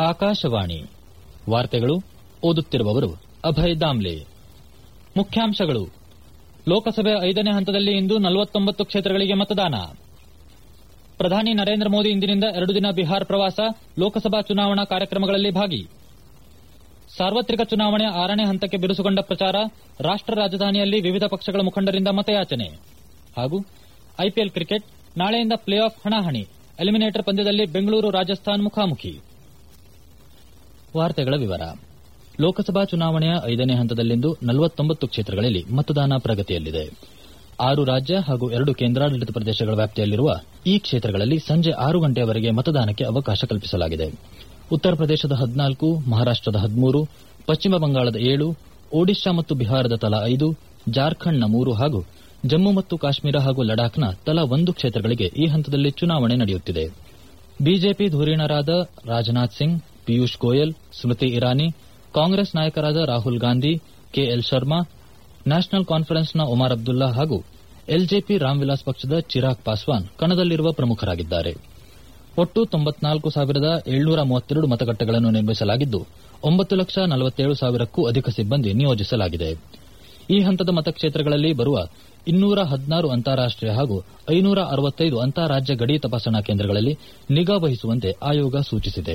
ಆಕಾಶವಾಣಿ ವಾರ್ತೆಗಳು ಓದುತ್ತಿರುವವರು ಅಭಯ್ ದಾಮ್ಲೆ ಮುಖ್ಯಾಂಶಗಳು ಲೋಕಸಭೆ ಐದನೇ ಹಂತದಲ್ಲಿ ಇಂದು ನಲವತ್ತೊಂಬತ್ತು ಕ್ಷೇತ್ರಗಳಿಗೆ ಮತದಾನ ಪ್ರಧಾನಿ ನರೇಂದ್ರ ಮೋದಿ ಇಂದಿನಿಂದ ಎರಡು ದಿನ ಬಿಹಾರ ಪ್ರವಾಸ ಲೋಕಸಭಾ ಚುನಾವಣಾ ಕಾರ್ಯಕ್ರಮಗಳಲ್ಲಿ ಭಾಗಿ ಸಾರ್ವತ್ರಿಕ ಚುನಾವಣೆ ಆರನೇ ಹಂತಕ್ಕೆ ಬಿರುಸುಗೊಂಡ ಪ್ರಚಾರ ರಾಷ್ಟ ರಾಜಧಾನಿಯಲ್ಲಿ ವಿವಿಧ ಪಕ್ಷಗಳ ಮುಖಂಡರಿಂದ ಮತಯಾಚನೆ ಹಾಗೂ ಐಪಿಎಲ್ ಕ್ರಿಕೆಟ್ ನಾಳೆಯಿಂದ ಪ್ಲೇ ಆಫ್ ಹಣಾಹಣಿ ಎಲಿಮಿನೇಟರ್ ಪಂದ್ಯದಲ್ಲಿ ಬೆಂಗಳೂರು ರಾಜಸ್ಥಾನ್ ಮುಖಾಮುಖಿ ವಾರ್ತೆಗಳ ವಿವರ ಲೋಕಸಭಾ ಚುನಾವಣೆಯ ಐದನೇ ಹಂತದಲ್ಲಿಂದು ನಲವತ್ತೊಂಬತ್ತು ಕ್ಷೇತ್ರಗಳಲ್ಲಿ ಮತದಾನ ಪ್ರಗತಿಯಲ್ಲಿದೆ ಆರು ರಾಜ್ಯ ಹಾಗೂ ಎರಡು ಕೇಂದ್ರಾಡಳಿತ ಪ್ರದೇಶಗಳ ವ್ಯಾಪ್ತಿಯಲ್ಲಿರುವ ಈ ಕ್ಷೇತ್ರಗಳಲ್ಲಿ ಸಂಜೆ ಆರು ಗಂಟೆಯವರೆಗೆ ಮತದಾನಕ್ಕೆ ಅವಕಾಶ ಕಲ್ಪಿಸಲಾಗಿದೆ ಉತ್ತರ ಪ್ರದೇಶದ ಹದಿನಾಲ್ಕು ಮಹಾರಾಷ್ಟದ ಹದಿಮೂರು ಪಶ್ಚಿಮ ಬಂಗಾಳದ ಏಳು ಒಡಿಶಾ ಮತ್ತು ಬಿಹಾರದ ತಲಾ ಐದು ಜಾರ್ಖಂಡ್ನ ಮೂರು ಹಾಗೂ ಜಮ್ಮು ಮತ್ತು ಕಾಶ್ಮೀರ ಹಾಗೂ ಲಡಾಖ್ನ ತಲಾ ಒಂದು ಕ್ಷೇತ್ರಗಳಿಗೆ ಈ ಹಂತದಲ್ಲಿ ಚುನಾವಣೆ ನಡೆಯುತ್ತಿದೆ ಬಿಜೆಪಿ ಧುರೀಣರಾದ ರಾಜನಾಥ್ ಸಿಂಗ್ ಪಿಯೂಷ್ ಗೋಯಲ್ ಸ್ಮೃತಿ ಇರಾನಿ ಕಾಂಗ್ರೆಸ್ ನಾಯಕರಾದ ರಾಹುಲ್ ಗಾಂಧಿ ಕೆಎಲ್ ಶರ್ಮಾ ನ್ಯಾಷನಲ್ ಕಾನ್ಫರೆನ್ಸ್ನ ಒಮಾರ್ ಅಬ್ದುಲ್ಲಾ ಹಾಗೂ ಎಲ್ಜೆಪಿ ರಾಮ್ವಿಲಾಸ್ ಪಕ್ಷದ ಚಿರಾಗ್ ಪಾಸ್ವಾನ್ ಕಣದಲ್ಲಿರುವ ಪ್ರಮುಖರಾಗಿದ್ದಾರೆ ಒಟ್ಟು ತೊಂಬತ್ನಾಲ್ಕು ಸಾವಿರದ ಏಳ್ನೂರ ಮೂವತ್ತೆರಡು ಮತಗಟ್ಟೆಗಳನ್ನು ನಿರ್ಮಿಸಲಾಗಿದ್ದು ಒಂಬತ್ತು ಲಕ್ಷ ನಲವತ್ತೇಳು ಸಾವಿರಕ್ಕೂ ಅಧಿಕ ಸಿಬ್ಬಂದಿ ನಿಯೋಜಿಸಲಾಗಿದೆ ಈ ಹಂತದ ಮತಕ್ಷೇತ್ರಗಳಲ್ಲಿ ಬರುವ ಇನ್ನೂರ ಹದಿನಾರು ಅಂತಾರಾಷ್ಟೀಯ ಹಾಗೂ ಐನೂರ ಅರವತ್ತೈದು ಅಂತಾರಾಜ್ಯ ಗಡಿ ತಪಾಸಣಾ ಕೇಂದ್ರಗಳಲ್ಲಿ ನಿಗಾ ವಹಿಸುವಂತೆ ಆಯೋಗ ಸೂಚಿಸಿದೆ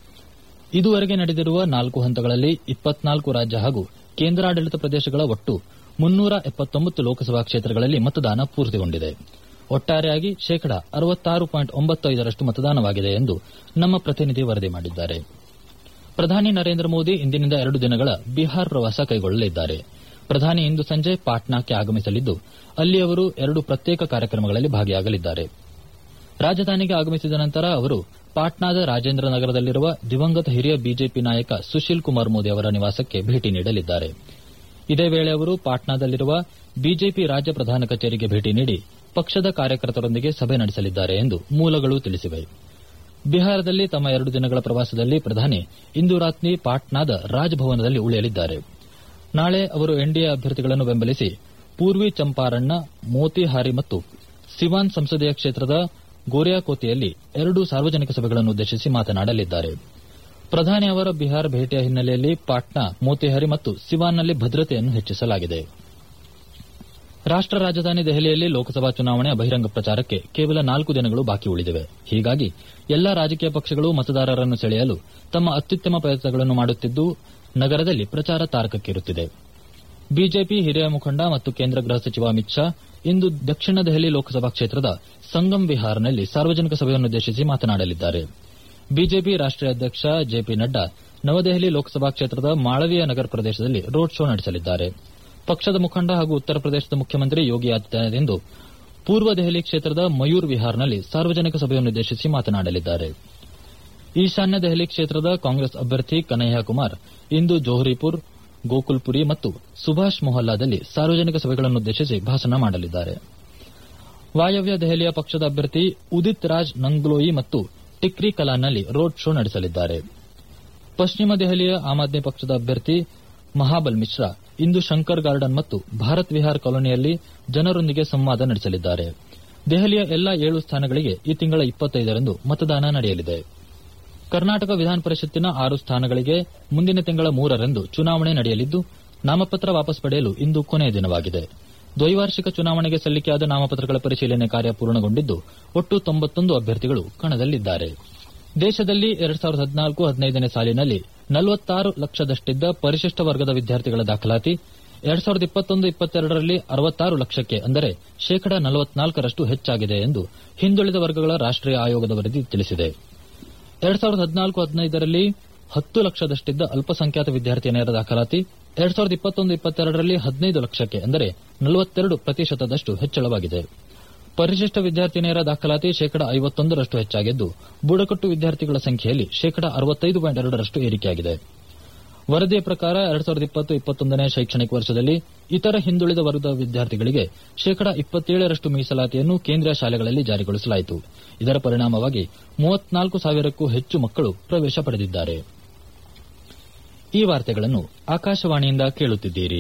ಇದುವರೆಗೆ ನಡೆದಿರುವ ನಾಲ್ಕು ಹಂತಗಳಲ್ಲಿ ಇಪ್ಪತ್ನಾಲ್ಕು ರಾಜ್ಯ ಹಾಗೂ ಕೇಂದ್ರಾಡಳಿತ ಪ್ರದೇಶಗಳ ಒಟ್ಟು ಮುನ್ನೂರ ಎಪ್ಪತ್ತೊಂಬತ್ತು ಲೋಕಸಭಾ ಕ್ಷೇತ್ರಗಳಲ್ಲಿ ಮತದಾನ ಪೂರ್ತಿಗೊಂಡಿದೆ ಒಟ್ಟಾರೆಯಾಗಿ ಶೇಕಡಾ ಅರವತ್ತಾರು ಪಾಯಿಂಟ್ ಒಂಬತ್ತು ಐದರಷ್ಟು ಮತದಾನವಾಗಿದೆ ಎಂದು ನಮ್ಮ ಪ್ರತಿನಿಧಿ ವರದಿ ಮಾಡಿದ್ದಾರೆ ಪ್ರಧಾನಿ ನರೇಂದ್ರ ಮೋದಿ ಇಂದಿನಿಂದ ಎರಡು ದಿನಗಳ ಬಿಹಾರ ಪ್ರವಾಸ ಕೈಗೊಳ್ಳಲಿದ್ದಾರೆ ಪ್ರಧಾನಿ ಇಂದು ಸಂಜೆ ಪಾಟ್ನಾಕ್ಕೆ ಆಗಮಿಸಲಿದ್ದು ಅಲ್ಲಿ ಅವರು ಎರಡು ಪ್ರತ್ಯೇಕ ಕಾರ್ಯಕ್ರಮಗಳಲ್ಲಿ ಭಾಗಿಯಾಗಲಿದ್ದಾರೆ ರಾಜಧಾನಿಗೆ ಆಗಮಿಸಿದ ನಂತರ ಅವರು ಪಾಟ್ನಾದ ರಾಜೇಂದ್ರ ನಗರದಲ್ಲಿರುವ ದಿವಂಗತ ಹಿರಿಯ ಬಿಜೆಪಿ ನಾಯಕ ಸುಶೀಲ್ ಕುಮಾರ್ ಮೋದಿ ಅವರ ನಿವಾಸಕ್ಕೆ ಭೇಟಿ ನೀಡಲಿದ್ದಾರೆ ಇದೇ ವೇಳೆ ಅವರು ಪಾಟ್ನಾದಲ್ಲಿರುವ ಬಿಜೆಪಿ ರಾಜ್ಯ ಪ್ರಧಾನ ಕಚೇರಿಗೆ ಭೇಟಿ ನೀಡಿ ಪಕ್ಷದ ಕಾರ್ಯಕರ್ತರೊಂದಿಗೆ ಸಭೆ ನಡೆಸಲಿದ್ದಾರೆ ಎಂದು ಮೂಲಗಳು ತಿಳಿಸಿವೆ ಬಿಹಾರದಲ್ಲಿ ತಮ್ಮ ಎರಡು ದಿನಗಳ ಪ್ರವಾಸದಲ್ಲಿ ಪ್ರಧಾನಿ ಇಂದು ರಾತ್ರಿ ಪಾಟ್ನಾದ ರಾಜಭವನದಲ್ಲಿ ಉಳಿಯಲಿದ್ದಾರೆ ನಾಳೆ ಅವರು ಎನ್ಡಿಎ ಅಭ್ಯರ್ಥಿಗಳನ್ನು ಬೆಂಬಲಿಸಿ ಪೂರ್ವಿ ಚಂಪಾರಣ್ನ ಮೋತಿಹಾರಿ ಮತ್ತು ಸಿವಾನ್ ಸಂಸದೀಯ ಕ್ಷೇತ್ರದ ಗೋರಿಯಾಕೋತಿಯಲ್ಲಿ ಎರಡು ಸಾರ್ವಜನಿಕ ಸಭೆಗಳನ್ನು ಉದ್ದೇಶಿಸಿ ಮಾತನಾಡಲಿದ್ದಾರೆ ಪ್ರಧಾನಿ ಅವರ ಬಿಹಾರ ಭೇಟಿಯ ಹಿನ್ನೆಲೆಯಲ್ಲಿ ಪಾಟ್ನಾ ಮೋತಿಹಾರಿ ಮತ್ತು ಸಿವಾನ್ನಲ್ಲಿ ಭದ್ರತೆಯನ್ನು ಹೆಚ್ಚಿಸಲಾಗಿದೆ ರಾಷ್ಟ ರಾಜಧಾನಿ ದೆಹಲಿಯಲ್ಲಿ ಲೋಕಸಭಾ ಚುನಾವಣೆಯ ಬಹಿರಂಗ ಪ್ರಚಾರಕ್ಕೆ ಕೇವಲ ನಾಲ್ಕು ದಿನಗಳು ಬಾಕಿ ಉಳಿದಿವೆ ಹೀಗಾಗಿ ಎಲ್ಲಾ ರಾಜಕೀಯ ಪಕ್ಷಗಳು ಮತದಾರರನ್ನು ಸೆಳೆಯಲು ತಮ್ಮ ಅತ್ಯುತ್ತಮ ಪ್ರಯತ್ನಗಳನ್ನು ಮಾಡುತ್ತಿದ್ದು ನಗರದಲ್ಲಿ ಪ್ರಚಾರ ತಾರಕಕ್ಕೇರುತ್ತಿದೆ ಬಿಜೆಪಿ ಹಿರಿಯ ಮುಖಂಡ ಮತ್ತು ಕೇಂದ್ರ ಗೃಹ ಸಚಿವ ಅಮಿತ್ ಶಾ ಇಂದು ದಕ್ಷಿಣ ದೆಹಲಿ ಲೋಕಸಭಾ ಕ್ಷೇತ್ರದ ಸಂಗಮ್ ವಿಹಾರ್ನಲ್ಲಿ ಸಾರ್ವಜನಿಕ ಸಭೆಯನ್ನುದ್ದೇಶಿಸಿ ಮಾತನಾಡಲಿದ್ದಾರೆ ಬಿಜೆಪಿ ರಾಷ್ಟೀಯ ಅಧ್ಯಕ್ಷ ಜೆಪಿ ನಡ್ಡಾ ನವದೆಹಲಿ ಲೋಕಸಭಾ ಕ್ಷೇತ್ರದ ಮಾಳವೀಯ ನಗರ್ ಪ್ರದೇಶದಲ್ಲಿ ರೋಡ್ ಶೋ ನಡೆಸಲಿದ್ದಾರೆ ಪಕ್ಷದ ಮುಖಂಡ ಹಾಗೂ ಉತ್ತರ ಪ್ರದೇಶದ ಮುಖ್ಯಮಂತ್ರಿ ಯೋಗಿ ಆದಿತ್ಯನಾಥ್ ಇಂದು ಪೂರ್ವ ದೆಹಲಿ ಕ್ಷೇತ್ರದ ಮಯೂರ್ ವಿಹಾರ್ನಲ್ಲಿ ಸಾರ್ವಜನಿಕ ಸಭೆಯನ್ನುದ್ದೇಶಿಸಿ ಮಾತನಾಡಲಿದ್ದಾರೆ ಈಶಾನ್ಯ ದೆಹಲಿ ಕ್ಷೇತ್ರದ ಕಾಂಗ್ರೆಸ್ ಅಭ್ಯರ್ಥಿ ಕನ್ಹಯ್ಯ ಕುಮಾರ್ ಇಂದು ಜೋಹರಿಪುರ್ ಗೋಕುಲ್ಪುರಿ ಮತ್ತು ಸುಭಾಷ್ ಮೊಹಲ್ಲಾದಲ್ಲಿ ಸಾರ್ವಜನಿಕ ಸಭೆಗಳನ್ನುದ್ದೇಶಿಸಿ ಭಾಷಣ ಮಾಡಲಿದ್ದಾರೆ ವಾಯವ್ಯ ದೆಹಲಿಯ ಪಕ್ಷದ ಅಭ್ಯರ್ಥಿ ಉದಿತ್ ರಾಜ್ ನಂಗ್ಲೋಯಿ ಮತ್ತು ಟಿಕ್ರಿ ಕಲಾನ್ನಲ್ಲಿ ರೋಡ್ ಶೋ ನಡೆಸಲಿದ್ದಾರೆ ಪಶ್ಚಿಮ ದೆಹಲಿಯ ಆಮ್ ಆದ್ಮಿ ಪಕ್ಷದ ಅಭ್ಯರ್ಥಿ ಮಹಾಬಲ್ ಮಿಶ್ರಾ ಇಂದು ಶಂಕರ್ ಗಾರ್ಡನ್ ಮತ್ತು ಭಾರತ್ ವಿಹಾರ್ ಕಾಲೋನಿಯಲ್ಲಿ ಜನರೊಂದಿಗೆ ಸಂವಾದ ನಡೆಸಲಿದ್ದಾರೆ ದೆಹಲಿಯ ಎಲ್ಲಾ ಏಳು ಸ್ಥಾನಗಳಿಗೆ ಈ ತಿಂಗಳ ಇಪ್ಪತ್ತೈದರಂದು ಮತದಾನ ನಡೆಯಲಿದೆ ಕರ್ನಾಟಕ ವಿಧಾನ ಪರಿಷತ್ತಿನ ಆರು ಸ್ಥಾನಗಳಿಗೆ ಮುಂದಿನ ತಿಂಗಳ ಮೂರರಂದು ಚುನಾವಣೆ ನಡೆಯಲಿದ್ದು ನಾಮಪತ್ರ ವಾಪಸ್ ಪಡೆಯಲು ಇಂದು ಕೊನೆಯ ದಿನವಾಗಿದೆ ದ್ವೈವಾರ್ಷಿಕ ಚುನಾವಣೆಗೆ ಸಲ್ಲಿಕೆಯಾದ ನಾಮಪತ್ರಗಳ ಪರಿಶೀಲನೆ ಕಾರ್ಯ ಪೂರ್ಣಗೊಂಡಿದ್ದು ಒಟ್ಟು ತೊಂಬತ್ತೊಂದು ಅಭ್ಯರ್ಥಿಗಳು ಕಣದಲ್ಲಿದ್ದಾರೆ ದೇಶದಲ್ಲಿ ಎರಡ್ ಸಾವಿರದ ಹದಿನಾಲ್ಕು ಹದಿನೈದನೇ ಸಾಲಿನಲ್ಲಿ ನಲವತ್ತಾರು ಲಕ್ಷದಷ್ಟಿದ್ದ ಪರಿಶಿಷ್ಟ ವರ್ಗದ ವಿದ್ಯಾರ್ಥಿಗಳ ದಾಖಲಾತಿ ಎರಡ್ ಸಾವಿರದ ಇಪ್ಪತ್ತೊಂದು ಇಪ್ಪತ್ತೆರಡರಲ್ಲಿ ಅರವತ್ತಾರು ಲಕ್ಷಕ್ಕೆ ಅಂದರೆ ಶೇಕಡಾ ನಲವತ್ನಾಲ್ಕರಷ್ಟು ಹೆಚ್ಚಾಗಿದೆ ಎಂದು ಹಿಂದುಳಿದ ವರ್ಗಗಳ ರಾಷ್ಟೀಯ ಆಯೋಗದ ವರದಿ ತಿಳಿಸಿದೆ ಎರಡ್ ಸಾವಿರದ ಹದಿನಾಲ್ಕು ಹದಿನೈದರಲ್ಲಿ ಹತ್ತು ಲಕ್ಷದಷ್ಟಿದ್ದ ಅಲ್ಪಸಂಖ್ಯಾತ ವಿದ್ಯಾರ್ಥಿನಿಯರ ದಾಖಲಾತಿ ಎರಡ್ ಸಾವಿರದ ಇಪ್ಪತ್ತೊಂದು ಇಪ್ಪತ್ತೆರಡರಲ್ಲಿ ಹದಿನೈದು ಲಕ್ಷಕ್ಕೆ ಅಂದರೆ ನಲವತ್ತೆರಡು ಪ್ರತಿಶತದಷ್ಟು ಹೆಚ್ಚಳವಾಗಿದೆ ಪರಿಶಿಷ್ಟ ವಿದ್ಯಾರ್ಥಿನಿಯರ ದಾಖಲಾತಿ ಶೇಕಡಾ ಐವತ್ತೊಂದರಷ್ಟು ಹೆಚ್ಚಾಗಿದ್ದು ಬುಡಕಟ್ಟು ವಿದ್ಯಾರ್ಥಿಗಳ ಸಂಖ್ಯೆಯಲ್ಲಿ ಶೇಕಡಾ ಅರವತ್ತೈದು ಪಾಯಿಂಟ್ ಎರಡರಷ್ಟು ಏರಿಕೆಯಾಗಿದೆ ವರದಿಯ ಪ್ರಕಾರ ಎರಡ್ ಸಾವಿರದ ಇಪ್ಪತ್ತು ಇಪ್ಪತ್ತೊಂದನೇ ಶೈಕ್ಷಣಿಕ ವರ್ಷದಲ್ಲಿ ಇತರ ಹಿಂದುಳಿದ ವರ್ಗದ ವಿದ್ಯಾರ್ಥಿಗಳಿಗೆ ಶೇಕಡಾ ಇಪ್ಪತ್ತೇಳರಷ್ಟು ಮೀಸಲಾತಿಯನ್ನು ಕೇಂದ್ರೀಯ ಶಾಲೆಗಳಲ್ಲಿ ಜಾರಿಗೊಳಿಸಲಾಯಿತು ಇದರ ಪರಿಣಾಮವಾಗಿ ಮೂವತ್ನಾಲ್ಕು ಸಾವಿರಕ್ಕೂ ಹೆಚ್ಚು ಮಕ್ಕಳು ಪ್ರವೇಶ ಪಡೆದಿದ್ದಾರೆ ಈ ವಾರ್ತೆಗಳನ್ನು ಆಕಾಶವಾಣಿಯಿಂದ ಕೇಳುತ್ತಿದ್ದೀರಿ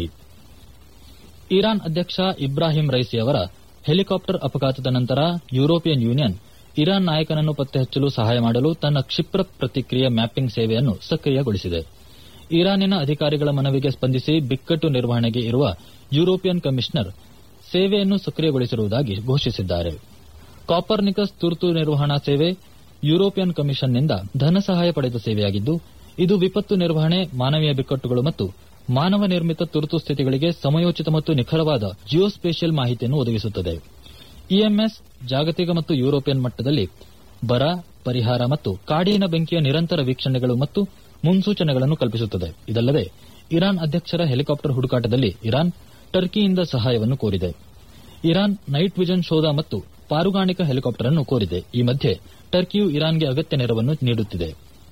ಇರಾನ್ ಅಧ್ಯಕ್ಷ ಇಬ್ರಾಹಿಂ ರೈಸಿ ಅವರ ಹೆಲಿಕಾಪ್ಟರ್ ಅಪಘಾತದ ನಂತರ ಯುರೋಪಿಯನ್ ಯೂನಿಯನ್ ಇರಾನ್ ನಾಯಕನನ್ನು ಪತ್ತೆ ಹಚ್ಚಲು ಸಹಾಯ ಮಾಡಲು ತನ್ನ ಕ್ಷಿಪ್ರ ಪ್ರತಿಕ್ರಿಯೆ ಮ್ಯಾಪಿಂಗ್ ಸೇವೆಯನ್ನು ಸಕ್ರಿಯಗೊಳಿಸಿದೆ ಇರಾನಿನ ಅಧಿಕಾರಿಗಳ ಮನವಿಗೆ ಸ್ಪಂದಿಸಿ ಬಿಕ್ಕಟ್ಟು ನಿರ್ವಹಣೆಗೆ ಇರುವ ಯುರೋಪಿಯನ್ ಕಮಿಷನರ್ ಸೇವೆಯನ್ನು ಸಕ್ರಿಯಗೊಳಿಸಿರುವುದಾಗಿ ಘೋಷಿಸಿದ್ದಾರೆ ಕಾಪರ್ನಿಕಸ್ ತುರ್ತು ನಿರ್ವಹಣಾ ಸೇವೆ ಯುರೋಪಿಯನ್ ಕಮಿಷನ್ನಿಂದ ಧನ ಸಹಾಯ ಪಡೆದ ಸೇವೆಯಾಗಿದ್ದು ಇದು ವಿಪತ್ತು ನಿರ್ವಹಣೆ ಮಾನವೀಯ ಬಿಕ್ಕಟ್ಟುಗಳು ಮತ್ತು ಮಾನವ ನಿರ್ಮಿತ ತುರ್ತು ಸ್ಥಿತಿಗಳಿಗೆ ಸಮಯೋಚಿತ ಮತ್ತು ನಿಖರವಾದ ಜಿಯೋಸ್ಪೇಷಿಯಲ್ ಮಾಹಿತಿಯನ್ನು ಒದಗಿಸುತ್ತದೆ ಇಎಂಎಸ್ ಜಾಗತಿಕ ಮತ್ತು ಯುರೋಪಿಯನ್ ಮಟ್ಟದಲ್ಲಿ ಬರ ಪರಿಹಾರ ಮತ್ತು ಕಾಡಿನ ಬೆಂಕಿಯ ನಿರಂತರ ವೀಕ್ಷಣೆಗಳು ಮತ್ತು ಮುನ್ಸೂಚನೆಗಳನ್ನು ಕಲ್ಪಿಸುತ್ತದೆ ಇದಲ್ಲದೆ ಇರಾನ್ ಅಧ್ಯಕ್ಷರ ಹೆಲಿಕಾಪ್ಟರ್ ಹುಡುಕಾಟದಲ್ಲಿ ಇರಾನ್ ಟರ್ಕಿಯಿಂದ ಸಹಾಯವನ್ನು ಕೋರಿದೆ ಇರಾನ್ ನೈಟ್ ವಿಷನ್ ಶೋಧ ಮತ್ತು ಪಾರುಗಾಣಿಕಾ ಹೆಲಿಕಾಪ್ಟರ್ ಅನ್ನು ಕೋರಿದೆ ಈ ಮಧ್ಯೆ ಟರ್ಕಿಯು ಇರಾನ್ಗೆ ಅಗತ್ಯ ನೆರವನ್ನು ನೀಡುತ್ತಿದೆ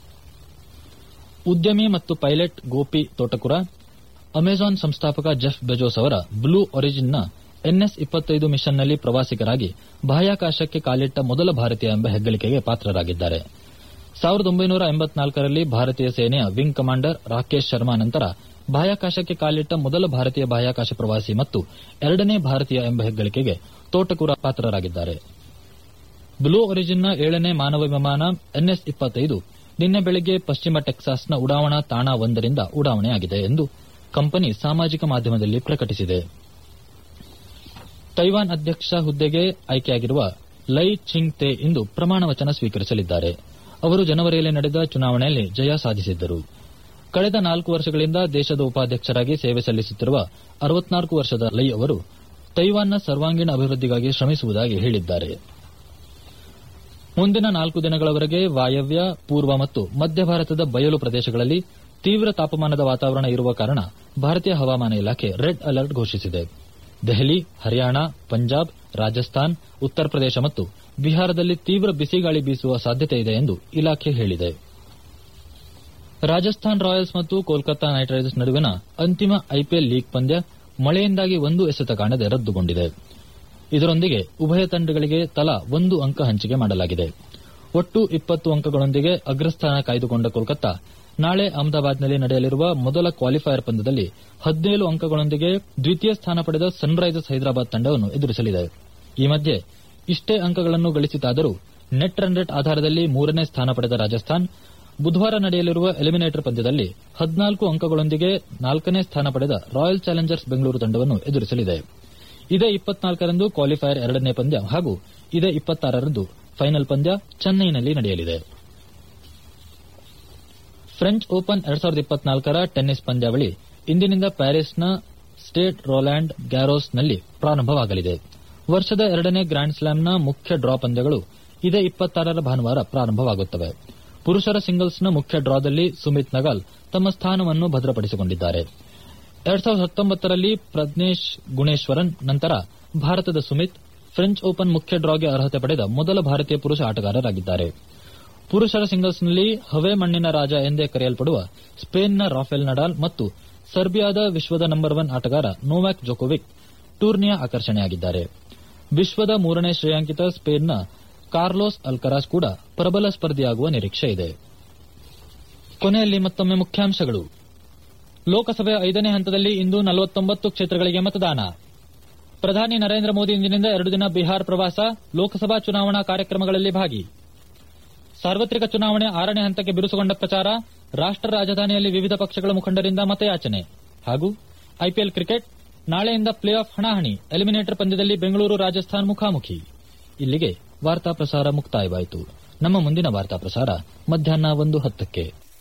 ಉದ್ಯಮಿ ಮತ್ತು ಪೈಲಟ್ ಗೋಪಿ ತೋಟಕುರ ಅಮೆಜಾನ್ ಸಂಸ್ಥಾಪಕ ಜೆಫ್ ಬೆಜೋಸ್ ಅವರ ಬ್ಲೂ ಒರಿಜಿನ್ನ ಎನ್ಎಸ್ ಇಪ್ಪತ್ತೈದು ಮಿಷನ್ನಲ್ಲಿ ಪ್ರವಾಸಿಗರಾಗಿ ಬಾಹ್ಯಾಕಾಶಕ್ಕೆ ಕಾಲಿಟ್ಟ ಮೊದಲ ಭಾರತೀಯ ಎಂಬ ಹೆಗ್ಗಳಿಕೆಗೆ ಪಾತ್ರರಾಗಿದ್ದಾರೆ ಸಾವಿರದ ಒಂಬೈನೂರ ಎಂಬತ್ನಾಲ್ಕರಲ್ಲಿ ಭಾರತೀಯ ಸೇನೆಯ ವಿಂಗ್ ಕಮಾಂಡರ್ ರಾಕೇಶ್ ಶರ್ಮಾ ನಂತರ ಬಾಹ್ಯಾಕಾಶಕ್ಕೆ ಕಾಲಿಟ್ಟ ಮೊದಲ ಭಾರತೀಯ ಬಾಹ್ಯಾಕಾಶ ಪ್ರವಾಸಿ ಮತ್ತು ಎರಡನೇ ಭಾರತೀಯ ಎಂಬ ಹೆಗ್ಗಳಿಕೆಗೆ ತೋಟಕುರ ಪಾತ್ರರಾಗಿದ್ದಾರೆ ಬ್ಲೂ ಒರಿಜಿನ್ನ ಏಳನೇ ಮಾನವ ವಿಮಾನ ಎನ್ಎಸ್ ಇಪ್ಪತ್ತೈದು ನಿನ್ನೆ ಬೆಳಗ್ಗೆ ಪಶ್ಚಿಮ ಟೆಕ್ಸಾಸ್ನ ಉಡಾವಣಾ ತಾಣ ಒಂದರಿಂದ ಉಡಾವಣೆಯಾಗಿದೆ ಎಂದು ಕಂಪನಿ ಸಾಮಾಜಿಕ ಮಾಧ್ಯಮದಲ್ಲಿ ಪ್ರಕಟಿಸಿದೆ ತೈವಾನ್ ಅಧ್ಯಕ್ಷ ಹುದ್ದೆಗೆ ಆಯ್ಕೆಯಾಗಿರುವ ಲೈ ಚಿಂಗ್ ತೆ ಇಂದು ಪ್ರಮಾಣ ವಚನ ಸ್ವೀಕರಿಸಲಿದ್ದಾರೆ ಅವರು ಜನವರಿಯಲ್ಲಿ ನಡೆದ ಚುನಾವಣೆಯಲ್ಲಿ ಜಯ ಸಾಧಿಸಿದ್ದರು ಕಳೆದ ನಾಲ್ಕು ವರ್ಷಗಳಿಂದ ದೇಶದ ಉಪಾಧ್ಯಕ್ಷರಾಗಿ ಸೇವೆ ಸಲ್ಲಿಸುತ್ತಿರುವ ಅರವತ್ನಾಲ್ಕು ವರ್ಷದ ಲೈ ಅವರು ತೈವಾನ್ನ ಸರ್ವಾಂಗೀಣ ಅಭಿವೃದ್ಧಿಗಾಗಿ ಶ್ರಮಿಸುವುದಾಗಿ ಹೇಳಿದ್ದಾರೆ ಮುಂದಿನ ನಾಲ್ಕು ದಿನಗಳವರೆಗೆ ವಾಯವ್ಯ ಪೂರ್ವ ಮತ್ತು ಮಧ್ಯ ಭಾರತದ ಬಯಲು ಪ್ರದೇಶಗಳಲ್ಲಿ ತೀವ್ರ ತಾಪಮಾನದ ವಾತಾವರಣ ಇರುವ ಕಾರಣ ಭಾರತೀಯ ಹವಾಮಾನ ಇಲಾಖೆ ರೆಡ್ ಅಲರ್ಟ್ ಘೋಷಿಸಿದೆ ದೆಹಲಿ ಹರಿಯಾಣ ಪಂಜಾಬ್ ರಾಜಸ್ಥಾನ್ ಉತ್ತರ ಪ್ರದೇಶ ಮತ್ತು ಬಿಹಾರದಲ್ಲಿ ತೀವ್ರ ಬಿಸಿಗಾಳಿ ಬೀಸುವ ಸಾಧ್ಯತೆ ಇದೆ ಎಂದು ಇಲಾಖೆ ಹೇಳಿದೆ ರಾಜಸ್ಥಾನ್ ರಾಯಲ್ಸ್ ಮತ್ತು ಕೋಲ್ಕತಾ ನೈಟ್ ರೈಡರ್ಸ್ ನಡುವಿನ ಅಂತಿಮ ಐಪಿಎಲ್ ಲೀಗ್ ಪಂದ್ಯ ಮಳೆಯಿಂದಾಗಿ ಒಂದು ಎಸೆತ ಕಾಣದೆ ರದ್ದುಗೊಂಡಿದೆ ಇದರೊಂದಿಗೆ ಉಭಯ ತಂಡಗಳಿಗೆ ತಲಾ ಒಂದು ಅಂಕ ಹಂಚಿಕೆ ಮಾಡಲಾಗಿದೆ ಒಟ್ಟು ಇಪ್ಪತ್ತು ಅಂಕಗಳೊಂದಿಗೆ ಅಗ್ರಸ್ಥಾನ ಕಾಯ್ದುಕೊಂಡ ಕೋಲ್ಕತಾ ನಾಳೆ ಅಹಮದಾಬಾದ್ನಲ್ಲಿ ನಡೆಯಲಿರುವ ಮೊದಲ ಕ್ವಾಲಿಫೈಯರ್ ಪಂದ್ಯದಲ್ಲಿ ಹದಿನೇಳು ಅಂಕಗಳೊಂದಿಗೆ ದ್ವಿತೀಯ ಸ್ಥಾನ ಪಡೆದ ಸನ್ರೈಸರ್ಸ್ ಹೈದರಾಬಾದ್ ತಂಡವನ್ನು ಎದುರಿಸಲಿದೆ ಈ ಮಧ್ಯೆ ಇಷ್ಟೇ ಅಂಕಗಳನ್ನು ಗಳಿಸಿತಾದರೂ ನೆಟ್ ರನ್ ರೇಟ್ ಆಧಾರದಲ್ಲಿ ಮೂರನೇ ಸ್ಥಾನ ಪಡೆದ ರಾಜಸ್ಥಾನ್ ಬುಧವಾರ ನಡೆಯಲಿರುವ ಎಲಿಮಿನೇಟರ್ ಪಂದ್ಯದಲ್ಲಿ ಹದಿನಾಲ್ಕು ಅಂಕಗಳೊಂದಿಗೆ ನಾಲ್ಕನೇ ಸ್ಥಾನ ಪಡೆದ ರಾಯಲ್ ಚಾಲೆಂಜರ್ಸ್ ಬೆಂಗಳೂರು ತಂಡವನ್ನು ಎದುರಿಸಲಿದೆ ಇದೇ ಇಪ್ಪತ್ನಾಲ್ಕರಂದು ಕ್ವಾಲಿಫೈಯರ್ ಎರಡನೇ ಪಂದ್ಯ ಹಾಗೂ ಇದೇ ಇಪ್ಪತ್ತಾರರಂದು ಫೈನಲ್ ಪಂದ್ಯ ಚೆನ್ನೈನಲ್ಲಿ ನಡೆಯಲಿದೆ ಫ್ರೆಂಚ್ ಓಪನ್ ಎರಡ್ ಸಾವಿರದ ಇಪ್ಪತ್ನಾಲ್ಕರ ಟೆನ್ನಿಸ್ ಪಂದ್ಯಾವಳಿ ಇಂದಿನಿಂದ ಪ್ಯಾರಿಸ್ನ ಸ್ಟೇಟ್ ರೋಲ್ಯಾಂಡ್ ಗ್ಯಾರೋಸ್ನಲ್ಲಿ ಪ್ರಾರಂಭವಾಗಲಿದೆ ವರ್ಷದ ಎರಡನೇ ಗ್ರ್ಯಾಂಡ್ ಸ್ಲಾಮ್ನ ಮುಖ್ಯ ಡ್ರಾ ಪಂದ್ಯಗಳು ಇದೇ ಇಪ್ಪತ್ತಾರರ ಭಾನುವಾರ ಪ್ರಾರಂಭವಾಗುತ್ತವೆ ಪುರುಷರ ಸಿಂಗಲ್ಸ್ನ ಮುಖ್ಯ ಡ್ರಾದಲ್ಲಿ ಸುಮಿತ್ ನಗಾಲ್ ತಮ್ಮ ಸ್ಥಾನವನ್ನು ಭದ್ರಪಡಿಸಿಕೊಂಡಿದ್ದಾರೆ ಎರಡ್ ಸಾವಿರದ ಹತ್ತೊಂಬತ್ತರಲ್ಲಿ ಪ್ರಜ್ನೇಶ್ ಗುಣೇಶ್ವರನ್ ನಂತರ ಭಾರತದ ಸುಮಿತ್ ಫ್ರೆಂಚ್ ಓಪನ್ ಮುಖ್ಯ ಡ್ರಾಗೆ ಅರ್ಹತೆ ಪಡೆದ ಮೊದಲ ಭಾರತೀಯ ಪುರುಷ ಆಟಗಾರರಾಗಿದ್ದಾರೆ ಪುರುಷರ ಸಿಂಗಲ್ಸ್ನಲ್ಲಿ ಹವೆ ಮಣ್ಣಿನ ರಾಜ ಎಂದೇ ಕರೆಯಲ್ಪಡುವ ಸ್ಪೇನ್ನ ರಾಫೆಲ್ ನಡಾಲ್ ಮತ್ತು ಸರ್ಬಿಯಾದ ವಿಶ್ವದ ನಂಬರ್ ಒನ್ ಆಟಗಾರ ನೋವ್ಯಾಕ್ ಜೊಕೋವಿಕ್ ಟೂರ್ನಿಯ ಆಕರ್ಷಣೆಯಾಗಿದ್ದಾರೆ ವಿಶ್ವದ ಮೂರನೇ ಶ್ರೇಯಾಂಕಿತ ಸ್ಪೇನ್ನ ಕಾರ್ಲೋಸ್ ಅಲ್ಕರಾಸ್ ಕೂಡ ಪ್ರಬಲ ಸ್ಪರ್ಧಿಯಾಗುವ ನಿರೀಕ್ಷೆ ಇದೆ ಕೊನೆಯಲ್ಲಿ ಮತ್ತೊಮ್ಮೆ ಮುಖ್ಯಾಂಶಗಳು ಲೋಕಸಭೆಯ ಐದನೇ ಹಂತದಲ್ಲಿ ಇಂದು ನಲವತ್ತೊಂಬತ್ತು ಕ್ಷೇತ್ರಗಳಿಗೆ ಮತದಾನ ಪ್ರಧಾನಿ ನರೇಂದ್ರ ಮೋದಿ ಇಂದಿನಿಂದ ಎರಡು ದಿನ ಬಿಹಾರ್ ಪ್ರವಾಸ ಲೋಕಸಭಾ ಚುನಾವಣಾ ಕಾರ್ಯಕ್ರಮಗಳಲ್ಲಿ ಭಾಗಿ ಸಾರ್ವತ್ರಿಕ ಚುನಾವಣೆ ಆರನೇ ಹಂತಕ್ಕೆ ಬಿರುಸುಗೊಂಡ ಪ್ರಚಾರ ರಾಷ್ಟ್ರ ರಾಜಧಾನಿಯಲ್ಲಿ ವಿವಿಧ ಪಕ್ಷಗಳ ಮುಖಂಡರಿಂದ ಮತಯಾಚನೆ ಹಾಗೂ ಐಪಿಎಲ್ ಕ್ರಿಕೆಟ್ ನಾಳೆಯಿಂದ ಪ್ಲೇ ಆಫ್ ಹಣಾಹಣಿ ಎಲಿಮಿನೇಟರ್ ಪಂದ್ಯದಲ್ಲಿ ಬೆಂಗಳೂರು ರಾಜಸ್ಥಾನ್ ಮುಖಾಮುಖಿ ಇಲ್ಲಿಗೆ ವಾರ್ತಾ ಪ್ರಸಾರ ಮುಕ್ತಾಯವಾಯಿತು ನಮ್ಮ ಮುಂದಿನ ವಾರ್ತಾ ಪ್ರಸಾರ ಮಧ್ಯಾಹ್ನ ಒಂದು ಹತ್ತಕ್ಕೆ